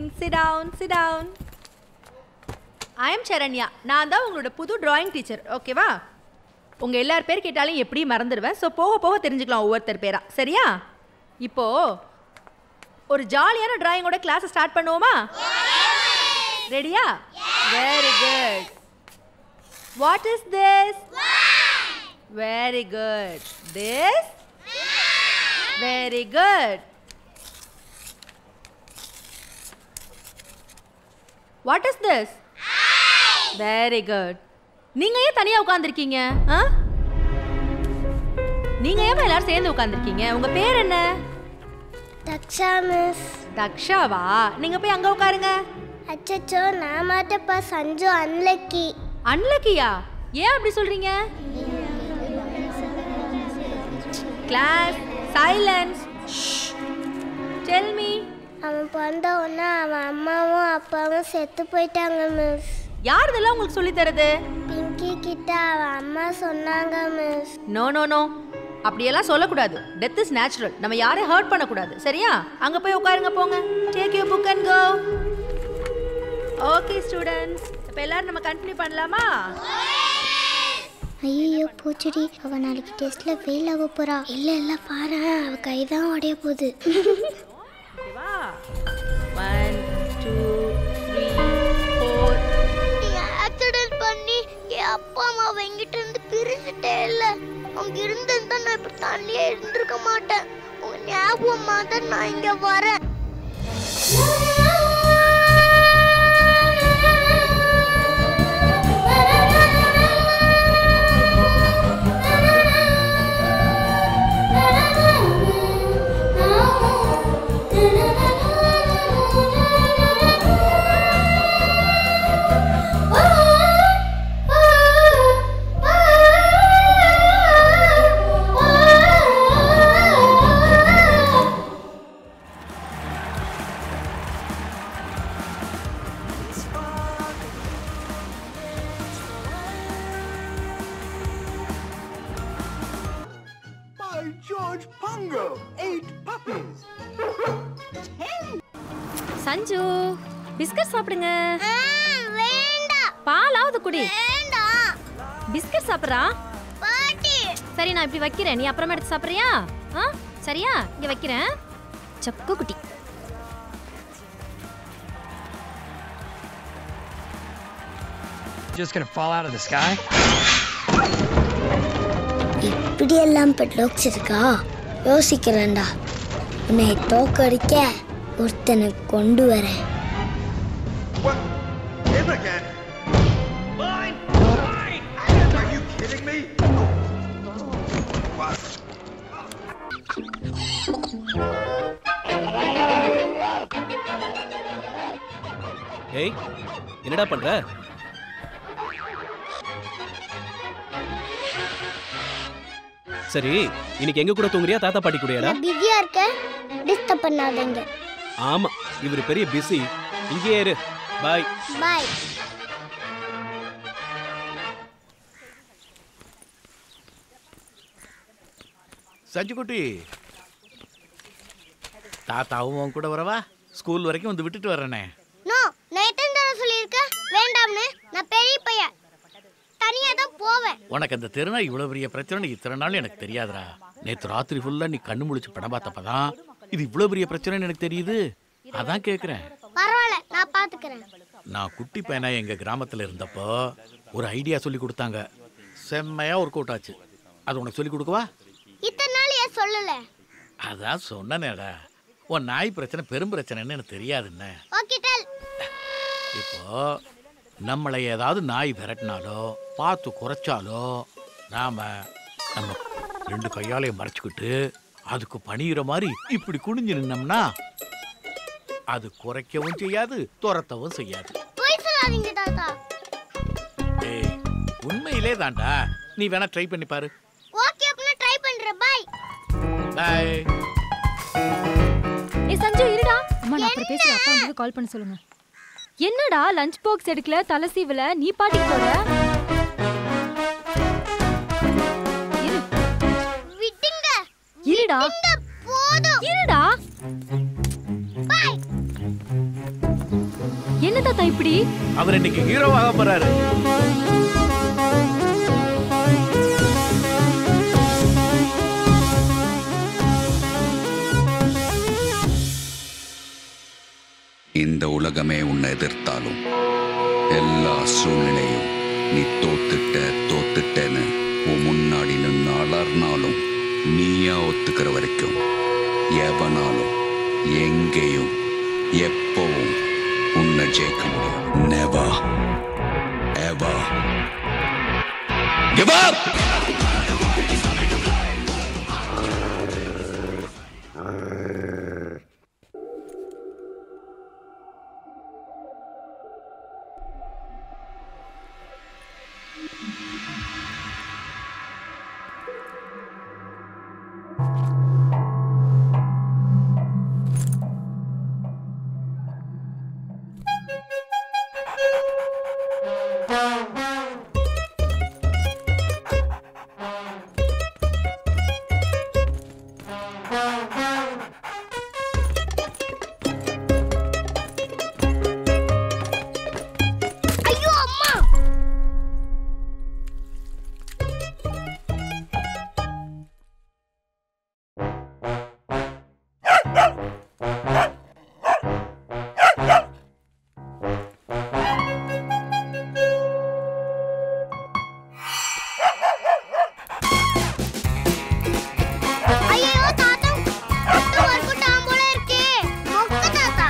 sit down sit down I am Saranya நான் தான் உங்களோட புது டிராயிங் டீச்சர் ஓகேவா உங்கள் எல்லார் பேர் கேட்டாலும் எப்படி மறந்துடுவேன் ஸோ போக போக தெரிஞ்சுக்கலாம் ஒவ்வொருத்தர் பேரா சரியா இப்போ ஒரு ஜாலியான டிராயிங்கோட கிளாஸை ஸ்டார்ட் பண்ணுவோமா ரெடியா very good what is this very good this very good what is this very good நீங்க ஏன் தனியா உட்கார்ந்திருக்கீங்க ஆ நீங்க ஏன் எல்லாரும் சேர்ந்து உட்கார்ந்திருக்கீங்க உங்க பேர் என்ன தக்ஷா மிஸ் தக்ஷாவா நீங்க போய் அங்க உட்காருங்க அச்சச்சோ நான் மாட்டப்பா சஞ்சு அன்லக்கி அன்லக்கியா ஏன் அப்படி சொல்றீங்க கிளாஸ் சைலன்ஸ் டெல் மீ அவன் பிறந்த உடனே அவன் அம்மாவும் அப்பாவும் செத்து போயிட்டாங்க மிஸ் யார் இதெல்லாம் உங்களுக்கு சொல்லி தருது பிங்கி கிட்ட அவன் அம்மா சொன்னாங்க மிஸ் நோ நோ நோ அப்படியெல்லாம் சொல்லக்கூடாது டெத் இஸ் நேச்சுரல் நம்ம யாரையும் ஹர்ட் பண்ணக்கூடாது சரியா அங்க போய் உட்காருங்க போங்க take you book and go okay students இப்போ எல்லாரும் நம்ம கண்டினியூ பண்ணலாமா ஐயோ பூச்செடி அவ நாளைக்கு டெஸ்ட்ல ஃபெயில் ஆக போறா இல்ல இல்ல பாரு அவ கைதான் உடைய போகுது ஓகேவா one two three four accident பண்ணி என் அப்பா அம்மா எங்கிட்ட இருந்து பிரிச்சுட்டே இல்ல அவங்க இருந்திருந்தா நான் இப்படி தனியே இருந்திருக்க மாட்டேன் உங்க ஞாபகமா தான் நான் இங்க வரேன் By George Pongo, eight puppies. Sanju biscuit சாப்பிடுங்க வேண்டாம் பாலாவது குடி வேண்டாம் பிஸ்கட் சாப்பிட்றா பாட்டி சரி நான் இப்படி வைக்கிறேன் நீ அப்புறமா எடுத்து சாப்பிட்றியா ஆ சரியா இங்க வைக்கிறேன் சக்கு குட்டி Just gonna fall out of the sky? இப்படியெல்லாம் பெட்லாக்ஸ் இருக்கா யோசிக்கிறேன்டா உன்னை தோக்கடிக்க ஒருத்தனை கொண்டு வரேன் What? Him again? Mine? Mine? Are you kidding me? What? ஏய் என்னடா பண்ற சரி இன்னைக்கு எங்க கூட தூங்குறியா தாத்தா பாட்டி கூடயாடா பிஸியா இருக்க டிஸ்டர்ப் பண்ணாதீங்க ஆமா இவர் பெரிய பிஸி இங்கேயே இரு பாய் பாய் சஞ்சுக்குட்டி தாத்தாவும் உன் கூட வரவா ஸ்கூல் வரைக்கும் வந்து விட்டுட்டு வர்றேனே நோ நான் எத்தனை தடவை சொல்லியிருக்கேன் வேண்டாம்னு நான் பெரிய பையன் தனியா தான் போவேன் உனக்கு அந்த திருநாள் இவ்வளவு பெரிய பிரச்சனை இத்தனை நாள் எனக்கு தெரியாதுடா நேத்து ராத்திரி ஃபுல்லா நீ கண்ணு முழிச்சு படம் பார்த்தப்பதான் இது இவ்வளவு பெரிய பிரச்சனைன்னு எனக்கு தெரியுது அதான் கேக்குறேன் பரவாயில்ல நான் பாத்துக்கிறேன் நான் குட்டி பையனா எங்க கிராமத்துல இருந்தப்போ ஒரு ஐடியா சொல்லி கொடுத்தாங்க செம்மையா ஒர்க் அவுட் ஆச்சு அது உனக்கு சொல்லி கொடுக்கவா இத்தனை நாள் ஏன் சொல்லல அதான் சொன்னனேடா உன் நாய் பிரச்சனை பெரும் பிரச்சனைன்னு எனக்கு தெரியாதுன்னு ஓகே டெல் இப்போ நம்மளை ஏதாவது நாய் விரட்டினாலோ பார்த்து குறைச்சாலோ நாம நம்ம ரெண்டு கையாலையும் மறைச்சுக்கிட்டு அதுக்கு பணியிற மாதிரி இப்படி குனிஞ்சு நின்னோம்னா அது குறைக்கவும் செய்யாது துரத்தவும் செய்யாது போய் சொல்லாதீங்க தாத்தா ஏய் உண்மையிலே தான்டா நீ வேணா ட்ரை பண்ணி பாரு ஓகே அப்படின்னா ட்ரை பண்றேன் பாய் பாய் ஏ சஞ்சு இருடா அம்மா நான் அப்புறம் பேசுறேன் அப்பா வந்து கால் பண்ண சொல்லுங்க என்னடா லஞ்ச் பாக்ஸ் எடுக்கல தலை சீவல நீ பாட்டிக்கு போற இரு விடுங்க இருடா இந்த போதும் இருடா பாய் தாத்தா இப்படி அவர் இன்னைக்கு ஹீரோவாக போறாரு இந்த உலகமே உன்னை எதிர்த்தாலும் எல்லா சூழ்நிலையும் நீ தோத்துட்ட தோத்துட்டேன்னு உன் முன்னாடி நின்று அலர்னாலும் நீயா ஒத்துக்கிற வரைக்கும் எவனாலும் எங்கேயும் எப்பவும் உன்னை ஜெயிக்க முடியும் நெவா எவா Give up! ஐயோ அம்மா ஐயோ தாத்தா மொத்த ஒர்க் டாம் போல இருக்கே மொக்க தாத்தா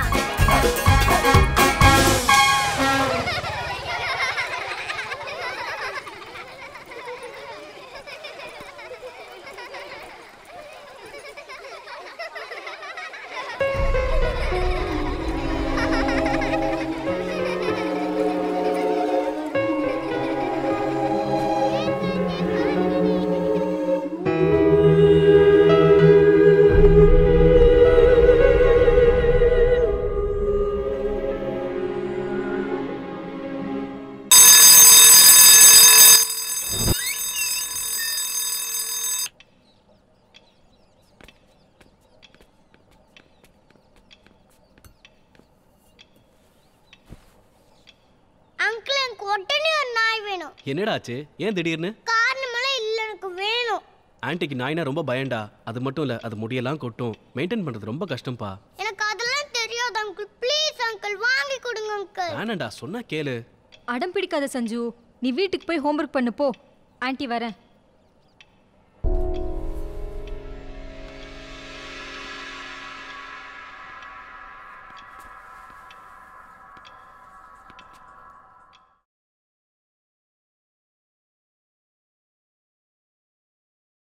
அங்கிள் எனக்கு உடனே ஒரு நாய் வேணும் என்னடா ஆச்சு ஏன் திடீர்னு காரணமெல்லாம் இல்லை எனக்கு வேணும் ஆன்ட்டிக்கு நாய்னா ரொம்ப பயம்டா அது மட்டும் இல்ல அது முடியெல்லாம் கொட்டும் மெயின்டைன் பண்றது ரொம்ப கஷ்டம்பா எனக்கு அதெல்லாம் தெரியாது அங்கிள் ப்ளீஸ் அங்கிள் வாங்கி கொடுங்க அங்கிள் வேணாண்டா சொன்னா கேளு அடம் பிடிக்காத சஞ்சு நீ வீட்டுக்கு போய் ஹோம்ஒர்க் பண்ணு போ ஆன்ட்டி வரேன்